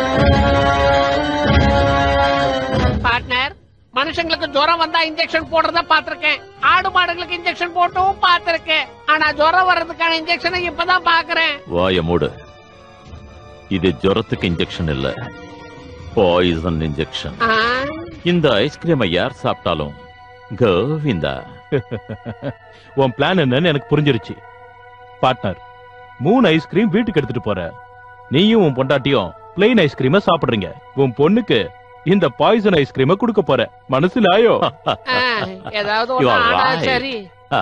Partner மனுஷங்களுக்கு ஜுரம் வந்தா இன்ஜெக்ஷன் போடுறத பாத்திருக்கேன் ஆடு மாடுகளுக்கு இன்ஜெக்ஷன் போட்டும் பாத்திருக்கேன் ஆனா ஜுரம் வர்றதுக்கான இன்ஜெக்ஷனை இப்பதான் பாக்குறேன் வாய மூடு இது ஜுரத்துக்கு இன்ஜெக்ஷன் இல்ல பாய்சன் இன்ஜெக்ஷன் ஆ, இந்த ஐஸ்கிரீமை யார் சாப்பிட்டாலும் கோவிந்தா உன் பிளான் என்னன்னு எனக்கு புரிஞ்சிருச்சு பார்ட்னர் மூணு ஐஸ்கிரீம் வீட்டுக்கு எடுத்துட்டு போற நீயும் உன் பொண்டாட்டியும் பிளெயின் ஐஸ்கிரீம சாப்பிடுறீங்க உன் பொண்ணுக்கு இந்த பாய்சன் ஐஸ்கிரீம கொடுக்க போற மனசுல ஆயோ ஆ, ஏதாவது You ஒண்ணு are ஆனா right. சரி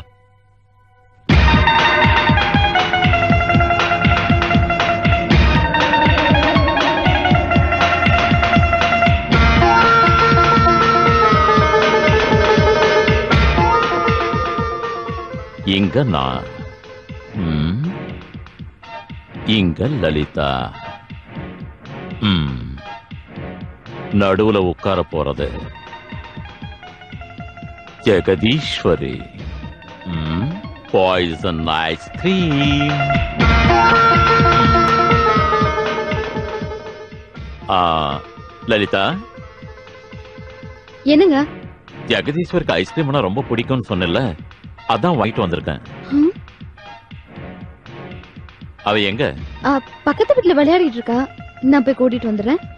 இங்க நான் ம். இங்க லலிதா ம். நடுவுல உட்கார போறது ஜெகதீஸ்வரி பாய்சன் ஐஸ்கிரீம் ஆ லலிதா என்னங்க ஜெகதீஸ்வருக்கு ஐஸ்கிரீம்னா ரொம்ப பிடிக்கும்னு சொன்னல அதான் வாங்கிட்டு வந்திருக்கேன் ம்? அவ எங்க ஆ, பக்கத்து வீட்டுல விளையாடிட்டு இருக்கா நான் போய் கூட்டிட்டு வந்துடுறேன்